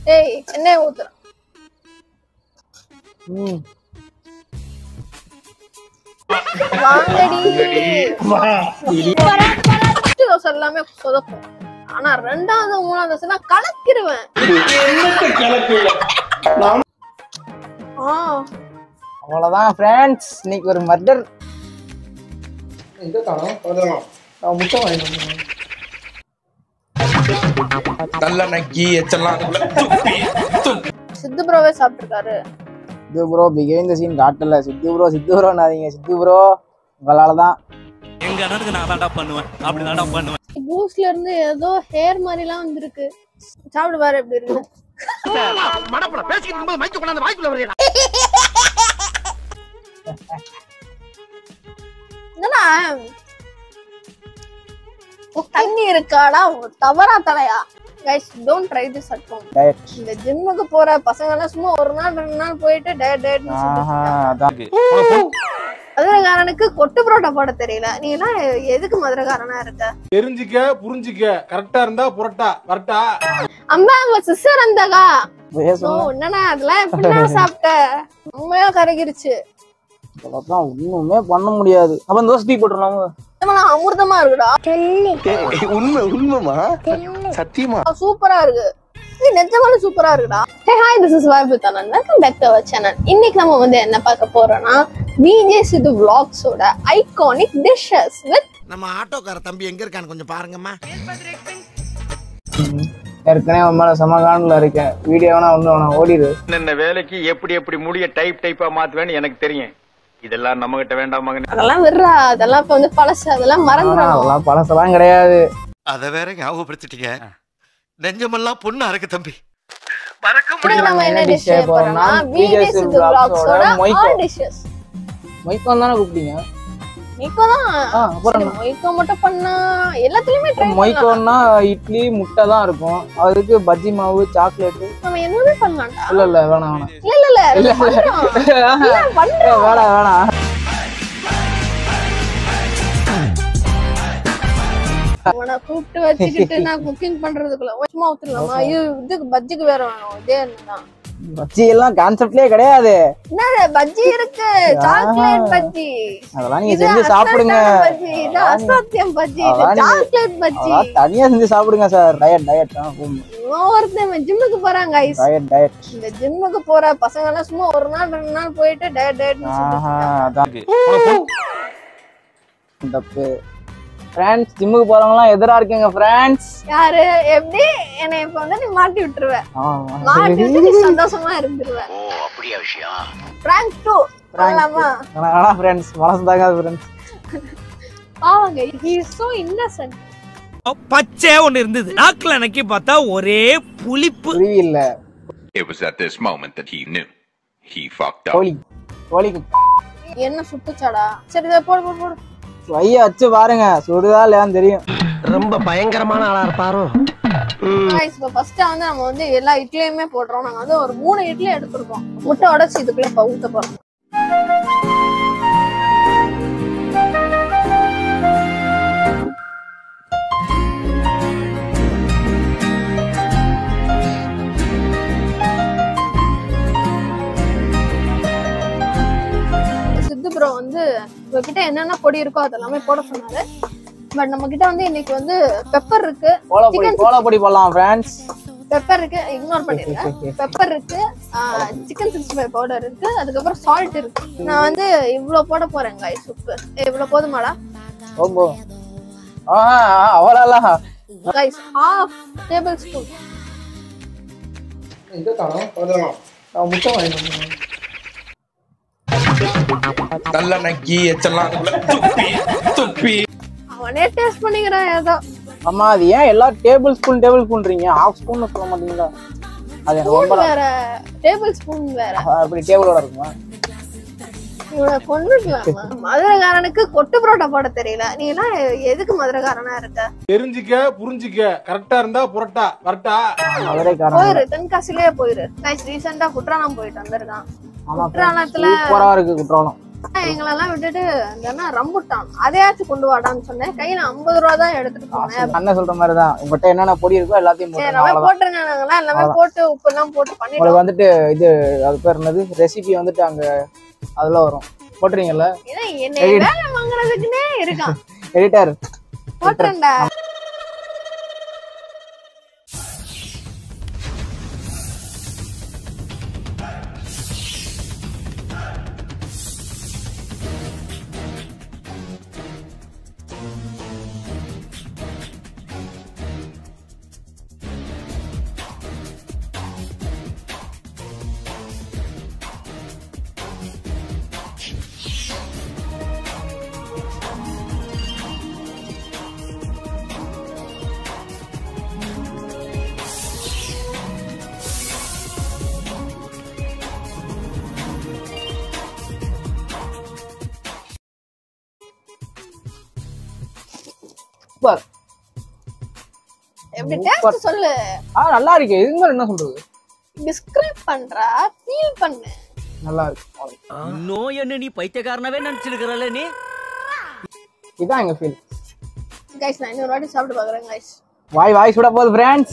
ஏய் எண்ணெய் ஊத்துறேன் ம் வாங்கடி ஃபர்ஸ்ட் தோசை எல்லாமே சொதப்பும் ஆனா ரெண்டாவது மூணாவது தோசை எல்லாம் கலக்கிடுவேன் ஆ அவ்வளவுதான் ஃப்ரெண்ட்ஸ் இன்னைக்கு ஒரு மர்டர் எங்க காணோம் அவ்வளவுதான் நான் முட்டை வாங்கிட்டு வந்தேன். நல்ல நக்கி எச்செல்லாம் அதுக்குள்ள துப்பி துப்பி சித்து ப்ரோவே சாப்பிட்டுருக்காரு சித்து ப்ரோ பிகைன் த சீன் காட்டல சித்து ப்ரோ சித்து ப்ரோனாதீங்க சித்து ப்ரோ உங்களால தான் எங்க அண்ணனுக்கு நான் தான்டா பண்ணுவேன் அப்படி தான்டா பண்ணுவேன் பூஸ்ட்ல இருந்து ஏதோ ஹேர் மாதிரி எல்லாம் வந்திருக்கு சாப்பிடு பாரு எப்படி இருக்கு என்னடா தண்ணி இருக்காடா தவறா தலையா guys don't try this at home diet இந்த ஜிம்முக்கு போற பசங்க எல்லாம் சும்மா ஒரு நாள் ரெண்டு நாள் போயிட்டு டயட் டயட் ஆஹா அதான் மதுரைக்காரனுக்கு கொட்டு புரோட்டா போட தெரியல நீ எல்லாம் எதுக்கு மதுரைக்காரனா இருக்க தெரிஞ்சுக்க புரிஞ்சுக்க கரெக்டா இருந்தா புரட்டா கரெக்டா அம்மா உங்க சிஸ்டர் அந்தகா பேச ஓ என்னண்ணா அதெல்லாம் எப்படிலாம் சாப்பிட்ட உண்மையா கருகிருச்சு சொல்லத்தான் ஒண்ணுமே பண்ண முடியாது அப்ப இந்த தோசை டீ போட்டுருலாமா இதெல்லாம் அமிர்தமா இருக்குடா உண்மை உண்மைமா சத்தியமா சூப்பரா இருக்கு இது நிஜமாலும் சூப்பரா இருக்குடா hey hi this is vibe with Anand welcome back to our channel இன்னைக்கு நம்ம வந்து என்ன பார்க்க போறோம்னா விஜே சிது vlogsஓட ஐகானிக் டிஷ்ஷஸ் வித் நம்ம ஆட்டோக்கார தம்பி எங்க இருக்கான்னு கொஞ்சம் பாருங்கம்மா ஏற்கனவே உன் மேல சமகானில் இருக்கேன் வீடியோ வேணா ஒண்ணு வேணா ஓடிடு என்னென்ன வேலைக்கு எப்படி எப்படி முடிய டைப் டைப்பா மாத்துவேன்னு எனக்கு தெரியும் இதெல்லாம் நம்ம கிட்ட வேண்டாம் மகன் அதெல்லாம் விடுறா அதெல்லாம் இப்ப வந்து பழசு அதெல்லாம் மறந்துடணும் அதெல்லாம் பழசெல்லாம் கிடையாது அத வேற ஞாபகப்படுத்திட்டீங்க நெஞ்சமெல்லாம் பொண்ணு அறக்கு தம்பி இன்னைக்கு நம்ம என்ன என்ன டிஷ் dish செய்ய போறோம்னா போறோம்னா, விஜே VJ சிது vlogs ஓட vlogsஓட மொய்க்கோ. ஆல் டிஷ்ஷஸ் மைக்கம் தானே கூப்பிட்டீங்க மொய்க்கோதான் ஆ அப்புறம் என்ன? மொய்க்கோ மட்டும் பண்ணா எல்லாத்துலயுமே ட்ரை பண்ணலாம் மொய்க்கோன்னா இட்லி முட்டை தான் இருக்கும் அதுக்கு பஜ்ஜி மாவு சாக்லேட் நம்ம என்னமே பண்ணலாம்டா இல்ல இல்ல வேணாம் வேணாம் இல்ல இல்ல இல்ல இல்ல பண்றோம் இல்ல பண்றோம் வேணாம் வேணாம் அவனை கூப்பிட்டு வச்சுக்கிட்டு நான் குக்கிங் பண்றதுக்குள்ள சும்மா ஊத்துலாமா இது இதுக்கு பஜ்ஜிக்கு வேற வேணும் இதே என்னதான் பஜ்ஜி எல்லாம் கான்செப்ட்லயே கிடையாது என்னது பஜ்ஜி இருக்கு சாக்லேட் பஜ்ஜி அதெல்லாம் நீங்க இது செஞ்சு சாப்பிடுங்க அசால்ட்டான பஜ்ஜி இது அசாத்தியம் பஜ்ஜி இது அதான் நீங்க- சாக்லேட் பஜ்ஜி அதெல்லாம் தனியா செஞ்சு சாப்பிடுங்க சார் டயட் டயட் இவன் ஒருத்தன் ஜிம்முக்கு போறாங்க ஐஸ் டயட் டயட் இந்த ஜிம்முக்கு போற பசங்க எல்லாம் சும்மா ஒரு நாள் ரெண்டு நாள் போயிட்டு டயட் டயட் ஆஹா அதான் தப்பு ஃப்ரெண்ட்ஸ் ஜிம்முக்கு போறவங்கலாம் எதிரா இருக்கீங்க ஃப்ரெண்ட்ஸ் யாரு எப்படி என்னை இப்ப வந்து நீ மாட்டி விட்டுருவ மாட்டி விட்டு நீ சந்தோஷமா இருந்துருவ ஓ அப்படியா விஷயம் பிராங்க் டூ பண்ணலாமா ஆனா ஃப்ரெண்ட்ஸ் மனசு தாங்காது ஃப்ரெண்ட்ஸ் பாவங்க ஹி இஸ் சோ இன்னசென்ட் பச்சை ஒண்ணு இருந்தது நாக்குல நக்கி பார்த்தா ஒரே புளிப்பு புரிவி இல்ல It was at this moment that he knew. He fucked up. கோழி கோழிக்கு என்ன சுட்டுச்சாடா சரி இதை போடு போடு போடு வைய வச்சு பாருங்க சுடுதா இல்லையான்னு தெரியும் ரொம்ப பயங்கரமான ஆளா இருப்பாரோ guys இப்போ ஃபர்ஸ்ட் வந்து நம்ம வந்து எல்லா இட்லியுமே போடுறோம் நாங்க வந்து ஒரு மூணு இட்லி எடுத்திருக்கோம் முட்டை உடைச்சு இதுக்குள்ள இப்ப ஊத்த போறோம் சித்து ப்ரோ வந்து உங்ககிட்ட என்னென்ன பொடி இருக்கோ அதெல்லாமே போட சொன்னாரு பட் நம்ம கிட்ட வந்து இன்னைக்கு வந்து பெப்பர் இருக்கு கோலப்பொடி Chicken கோலப்பொடி போடலாம் ஃப்ரெண்ட்ஸ் பெப்பர் இருக்கு இக்னோர் பண்ணிருங்க பெப்பர் இருக்கு சிக்கன் சிக்ஸ்டி ஃபைவ் பவுடர் இருக்கு அதுக்கப்புறம் சால்ட் இருக்கு நான் வந்து இவ்வளவு போட போறேன் காய் உப்பு இவ்வளவு போதுமாடா ரொம்ப ஆஹா அவ்வளோலாம் கைஸ் ஹாஃப் டேபிள் ஸ்பூன் எங்க காணோம் அவ்வளவுதான் நான் முட்டை வாங்கிட்டு வந்தேன். நல்ல நக்கி எச்செல்லாம் அதுக்குள்ள துப்பி துப்பி அவனே டேஸ்ட் பண்ணிக்கிறான் ஏதோ அம்மா அது ஏன் எல்லா டேபிள் ஸ்பூன் டேபிள் ஸ்பூன்றீங்க ஹாஃப் ஸ்பூன் சொல்ல மாட்டீங்களா அது எனக்கு ரொம்ப ஸ்பூன் வேற டேபிள் ஸ்பூன் வேற அப்படி டேபிளோட இருக்குமா இவனை கொண்டுக்கலாமா மதுரைக்காரனுக்கு கொட்டு புரோட்டா போட தெரியல நீ எல்லாம் எதுக்கு மதுரைக்காரனா இருக்க தெரிஞ்சுக்க புரிஞ்சுக்க கரெக்டா இருந்தா புரட்டா கரெக்டா மதுரைக்காரன் போயிரு தென்காசிலேயே போயிரு கைஸ் ரீசெண்டா குற்றாலம் போயிட்டு வந்திருக்கான் ஆமா குற்றாலத்துல சூப்பரா இருக்கு குற்றாலம் எங்களெல்லாம் விட்டுட்டு இந்த என்ன ரம்புட்டான் அதையாச்சும் கொண்டு வாடான்னு சொன்னேன் கையில ஐம்பது ரூபா தான் எடுத்துட்டு போனேன் அண்ணன் சொல்ற மாதிரி தான் உங்கள்கிட்ட என்னென்ன பொடி இருக்கோ எல்லாத்தையும் சரி, போட்டு எல்லாமே போட்டுருங்க நாங்கெல்லாம் எல்லாமே போட்டு உப்பு எல்லாம் போட்டு பண்ணிட்டோம் உங்களுக்கு வந்துட்டு இது அது பேர் என்னது ரெசிபி வந்துட்டு அங்க அதெல்லாம் வரும் போட்டுறீங்கல்ல ஏன்னா என்னை வேலை வாங்குறதுக்குன்னே இருக்கான் எடிட்டர் போட்டுறேன்டா சூப்பர் எப்படி டேஸ்ட் சொல்லு ஆ நல்லா இருக்கு இதுங்க என்ன சொல்றது டிஸ்கிரைப் பண்றா ஃபீல் பண்ணு நல்லா இருக்கு அவ்வளவுதான். இன்னும் என்ன நீ பைத்தியக்காரனவே நினைச்சிருக்கிறல்ல நீ இதான் எங்க ஃபீல் கைஸ் நான் இன்னொரு வாட்டி சாப்பிட்டு பாக்குறேன் கைஸ் வாய் வாய் சுட போகுது ஃப்ரெண்ட்ஸ்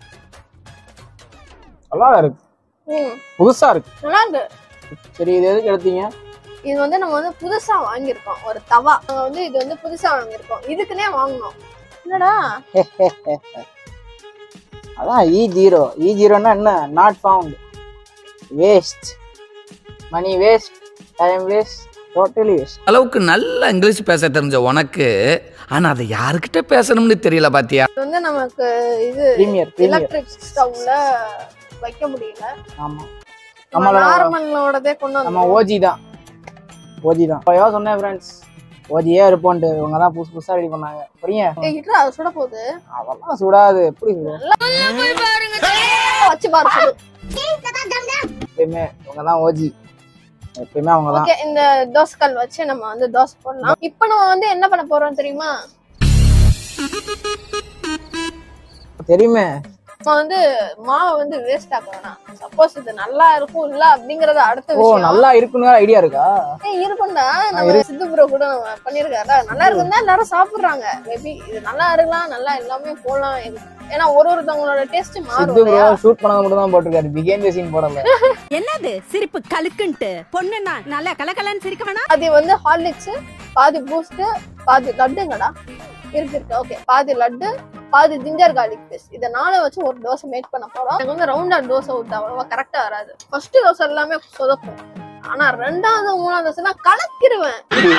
நல்லா இருக்கு ம் புதுசா இருக்கு நல்லா இருக்கு சரி இது எதுக்கு எடுத்தீங்க இது வந்து நம்ம வந்து புதுசா வாங்கியிருக்கோம் ஒரு தவா நாங்க வந்து இது வந்து புதுசா வாங்கியிருக்கோம் இதுக்குன்னே வாங்கினோம் என்னடா அதான் இ ஜீரோ இ ஜீரோன்னா என்ன not found waste money waste time waste totally waste அளவுக்கு நல்ல இங்கிலீஷ் பேச தெரிஞ்ச உனக்கு ஆனா அதை யாருக்கிட்ட பேசணும்னு தெரியல பாத்தியா இது வந்து நமக்கு இது ப்ரீமியர் ப்ரீமியர் எலக்ட்ரிக் ஸ்டவ்ல வைக்க முடியல ஆமா நம்ம நம்மளோட நார்மலோடதே கொண்டு நம்ம வந்து ஓஜி தான் ஓஜி தான் இப்போ சொன்னேன் ஃப்ரெண்ட்ஸ் ஓஜியே இருப்போன்ட்டு இவங்க தான் புதுசு புதுசா ரெடி பண்ணாங்க புரியுங்க ஏய் இட்ரா அது சுட போகுது அதெல்லாம் சுடாது எப்படி சுடும் வச்சு பாரு சுடு எப்பயுமே இவங்க தான் ஓஜி எப்பயுமே அவங்க தான் ஓகே இந்த தோசைக்கல் வச்சு நம்ம வந்து தோசை போடலாம் இப்போ நம்ம வந்து என்ன பண்ண போறோம் தெரியுமா தெரியுமே நம்ம வந்து மாவை வந்து வேஸ்ட் ஆக்க வேணாம் சப்போஸ் இது நல்லா இருக்கும் இல்ல அப்படிங்கறது அடுத்த ஓ விஷயம் நல்லா இருக்குன்னு ஐடியா இருக்கா ஏய், இருக்கும்டா நம்ம சித்து ப்ரோ கூட நம்ம பண்ணிருக்காரு நல்லா இருக்குன்னு தான் எல்லாரும் சாப்பிடுறாங்க மேபி இது நல்லா இருக்கலாம் நல்லா எல்லாமே போடலாம் இது- ஏன்னா ஒரு ஒருத்தவங்களோட டேஸ்ட் சித்து மாறும் ப்ரோ இல்லையா ஷூட் பண்ணது மட்டும் தான் போட்டிருக்காரு பிகேன் த சீன் போடல என்னது சிரிப்பு கலுக்குன்ட்டு பொண்ணுன்னா நல்லா கலகலன்னு சிரிக்க வேணாம் அது வந்து ஹார்லிக்ஸ் பாதி பூஸ்ட் பாதி லட்டுங்கடா இருக்கு இருக்கு ஓகே பாதி லட்டு பாதி ஜிஞ்சர் கார்லிக் பேஸ்ட் இதை நாளை வச்சு ஒரு தோசை மேக் பண்ண போறோம் எனக்கு வந்து ரவுண்டா தோசை ஊத்த அவ்வளவா கரெக்டா வராது ஃபர்ஸ்ட் தோசை எல்லாமே சொதக்கும் ஆனா ரெண்டாவது மூணாவது தோசை நான் கலக்கிருவேன்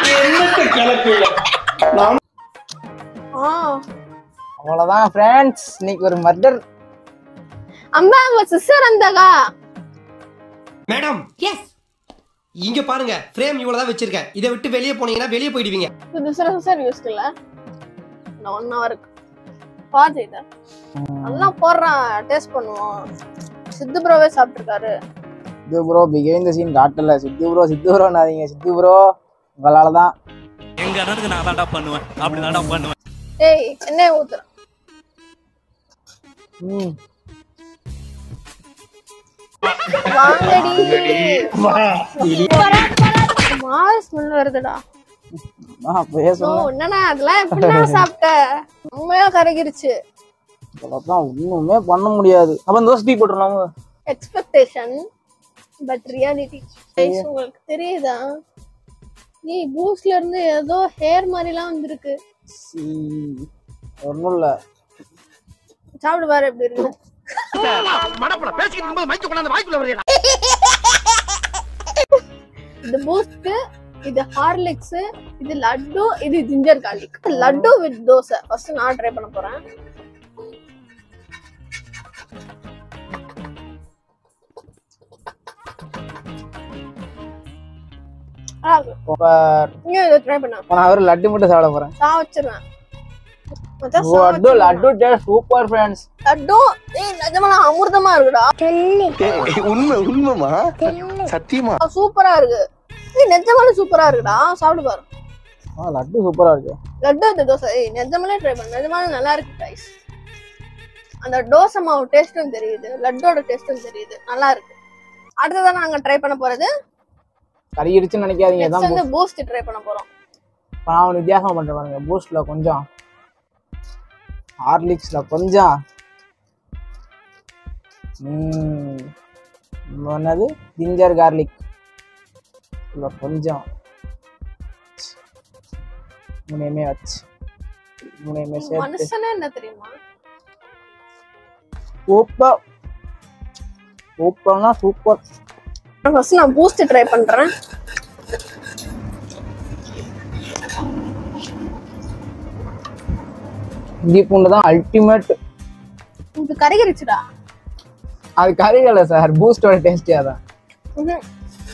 ஆ அவ்வளவுதான் ஃப்ரெண்ட்ஸ் இன்னைக்கு ஒரு மர்டர் அம்மா உங்க சிஸ்டர் அந்தகா மேடம் எஸ் இங்க பாருங்க ஃப்ரேம் இவ்வளவுதான் வச்சிருக்கேன் இதை விட்டு வெளியே போனீங்கன்னா வெளியே போயிடுவீங்க சிஸ்டர் சிஸ்டர் யூஸ் இல்ல நான் ஒன் ஹவருக்கு பாத்து இத நல்லா போடுறான் டேஸ்ட் பண்ணுவோம் சித்து ப்ரோவே சாப்பிட்டுருக்காரு Sidhu bro began the scene காட்டல சித்து ப்ரோ சித்து ப்ரோனாதீங்க சித்து ப்ரோ உங்களால தான் எங்க அண்ணனுக்கு நான் தான்டா பண்ணுவேன் அப்படி தான்டா பண்ணுவேன் ஏய் எண்ணெய் ஊத்துறேன் ம் வாங்கடி மாறு ஸ்மெல் வருதுடா ஆ அப்பயே ஓ சொன்னேன் என்னடா அதெல்லாம் எப்படிடா சாப்பிட்ட உண்மையா கருகிருச்சு அவ்வளவுதான் ஒண்ணுமே பண்ண முடியாது அப்ப இந்த தோசை தூக்கி போட்டுருலாம் எக்ஸ்பெக்டேஷன் பட் ரியாலிட்டி உங்களுக்கு தெரியுதா நீ பூஸ்ட்ல இருந்து ஏதோ ஹேர் மாதிரிலாம் வந்திருக்கு ஒன்றும் இல்லை சாப்பிடு பாரு எப்படி இருக்கு மடப்பட பேசிக்கிட்டு இருக்கும்போது மைக்கு கொண்டாந்து வாய்க்குள்ள வருகிறா இது பூஸ்ட் இது ஹார்லிக்ஸ் இது லட்டு இது ginger garlic laddu with dosa first நான் ட்ரை பண்ண போறேன் நல்லா இருக்கு. சூப்பர் நீங்க இதை ட்ரை பண்ண நான் ஒரு லட்டு மட்டும் சாப்பிட போறேன் சா வச்சிருவேன் மொத்தம் சா லட்டு வச்சிருவேன். Laddu taste super friends laddu ஏய் நிஜமா அமிர்தமா இருக்குடா உண்மை உண்மைமா சத்தியமா சூப்பரா இருக்கு ஏய் நிஜமாலே சூப்பரா இருக்குடா சாப்பிடு பாரு ஆ லட்டு சூப்பரா இருக்கு லட்டு இந்த தோசை ஏய் நிஜமாலே ட்ரை பண்ண நிஜமாலே நல்லா இருக்கு கைஸ் அந்த தோசை மாவு டேஸ்ட்டும் தெரியுது லட்டோட டேஸ்ட்டும் தெரியுது நல்லா இருக்கு அடுத்ததான் நாங்க ட்ரை பண்ண போறது கறியிருச்சுன்னு நினைக்காதீங்க நெக்ஸ்ட் தான் வந்து பூஸ்ட் ட்ரை பண்ண போறோம் இப்போ நான் ஒன்று வித்தியாசமா பண்றேன் பாருங்க பூஸ்ட்ல கொஞ்சம் ஹார்லிக்ஸ்ல கொஞ்சம் ம், இன்னும் என்னது ஜிஞ்சர் கார்லிக் இதுல கொஞ்சம் மூணையுமே வச்சு மூணையுமே சேர்த்து மனுஷனே என்ன தெரியுமா சூப்பர் சூப்பர்னா சூப்பர் ஃபர்ஸ்ட் நான் பூஸ்ட் ட்ரை பண்றேன் இஞ்சி பூண்டு தான் அல்டிமேட் இது கருகிருச்சுடா அது கறிகலை சார் பூஸ்டோட டேஸ்டே அதான் ம்ஹும்.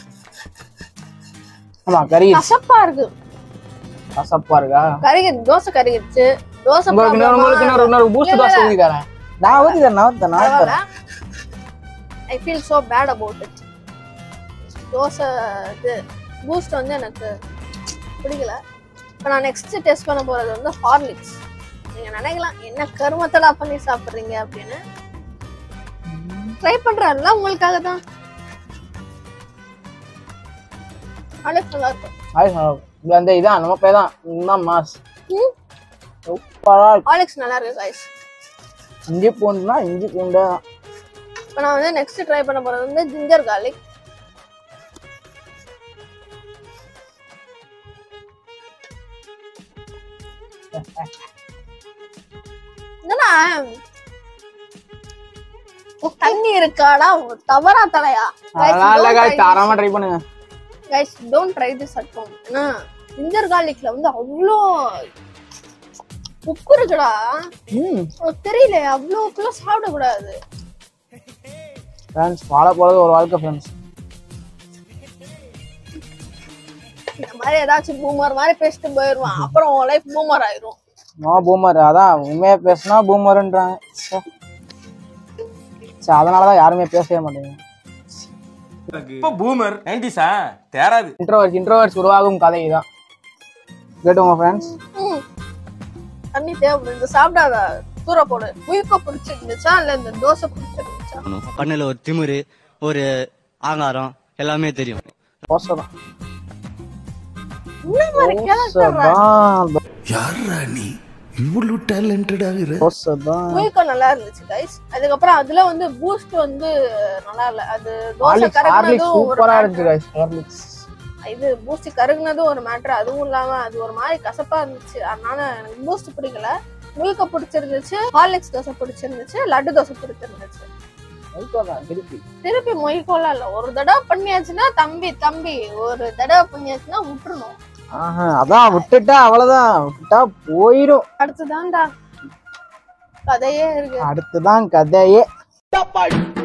ஆமா கறி கசப்பா இருக்கு கசப்பா இருக்கா கருகி தோசை கருகிருச்சு தோசை உங்களுக்கு இன்னொரு உங்களுக்கு இன்னொரு இன்னொரு பூஸ்ட் இல்ல, தோசை இல்ல. ஊத்தி தரேன் நான் ஊத்தி தரேன் நான் ஊத்தி தரேன் நான் ஊத்தி பரவாயில்ல தரேன் I feel so bad about it dosa இது பூஸ்ட் வந்து எனக்கு பிடிக்கல இப்போ நான் நெக்ஸ்ட் டெஸ்ட் பண்ண போறது வந்து ஹார்லிக்ஸ் நீங்க நினைக்கலாம் என்ன கருமத்தடா பண்ணி சாப்பிடுறீங்க அப்படின்னு ட்ரை பண்றேன்ல உங்களுக்காக தான் ஹார்லிக்ஸ் நல்லா இருக்கும் ஆய் சார் இது அந்த இதான் நம்ம பேர் தான் இதுதான் மாஸ் ம். சூப்பரா இருக்கு ஹார்லிக்ஸ் நல்லா இருக்கு guys இஞ்சி பூண்டுனா இஞ்சி பூண்டு தான் இப்போ நான் வந்து நெக்ஸ்ட் ட்ரை பண்ண போறது வந்து ஜிஞ்சர் garlic என்னடா தண்ணி இருக்காடா தவறா தலையா அதெல்லாம் இல்ல காய் தாராளமா ட்ரை பண்ணுங்க guys don't try this at home ஏன்னா ஜிஞ்சர் garlicல வந்து அவ்வளோ உப்பு இருக்குடா ம் உனக்கு தெரியல அவ்வளோக்குள்ள சாப்பிடக்கூடாது ஃப்ரெண்ட்ஸ் வாழ போறது ஒரு வாழ்க்கை ஃப்ரெண்ட்ஸ் இந்த மாதிரி ஏதாச்சும் பூமர் மாதிரி பேசிட்டு போயிடுவான் அப்புறம் உன் லைஃப் பூமர் ஆயிரும் நோ பூமர் அதான் உண்மையா பேசினா பூமர்ன்றாங்க ச்சே. சே அதனாலதான் யாருமே பேசவே மாட்டேங்க இப்போ பூமர் நைன்டிஸா தேராது இன்ட்ரோவர்ஸ் இன்ட்ரோவர்ஸ் உருவாகும் கதை தான் கேட்டுங்க ஃப்ரெண்ட்ஸ் ம். தண்ணி தேவைப்படுது இந்த சாப்பிடாத தூர போடு உயிர்க்க பிடிச்சிருந்துச்சா இல்ல இந்த தோசை பிடிச்சிருந்துச்சா கண்ணுல ஒரு திமிரு ஒரு ஆங்காரம் எல்லாமே தெரியும் தோசை தான் இந்த மாதிரி கேரக்டர் யாரா நீ இவ்வளவு டேலண்டடாக தோசை தான் உயிர்க்க நல்லா இருந்துச்சு கைஸ் அதுக்கப்புறம் அதுல வந்து பூஸ்ட் வந்து நல்லா இல்ல அது தோசை ஹார்லிக்ஸ் ஹார்லிக்ஸ் கருகுனதும் ஒரு சூப்பரா matter. இருந்துச்சு guys ஹார்லிக்ஸ் இது பூஸ்ட் கருகுனதும் ஒரு மேட்ரு அதுவும் இல்லாம அது ஒரு மாதிரி கசப்பா இருந்துச்சு அதனால எனக்கு பூஸ்ட் பிடிக்கல முழுக்க பிடிச்சிருந்துச்சு ஹார்லிக்ஸ் தோசை பிடிச்சிருந்துச்சு லட்டு தோசை பிடிச்சிருந்துச்சு தான் திருப்பி திருப்பி மொய்க்கோலாம் இல்ல ஒரு தடவை பண்ணியாச்சுன்னா தம்பி தம்பி ஒரு தடவை பண்ணியாச்சுன்னா விட்டுறணும் ஆஹா அதான் விட்டுட்டா அவ்வளவுதான் விட்டுட்டா போயிடும் அடுத்துதான்டா கதையே இருக்கு அடுத்துதான் கதையே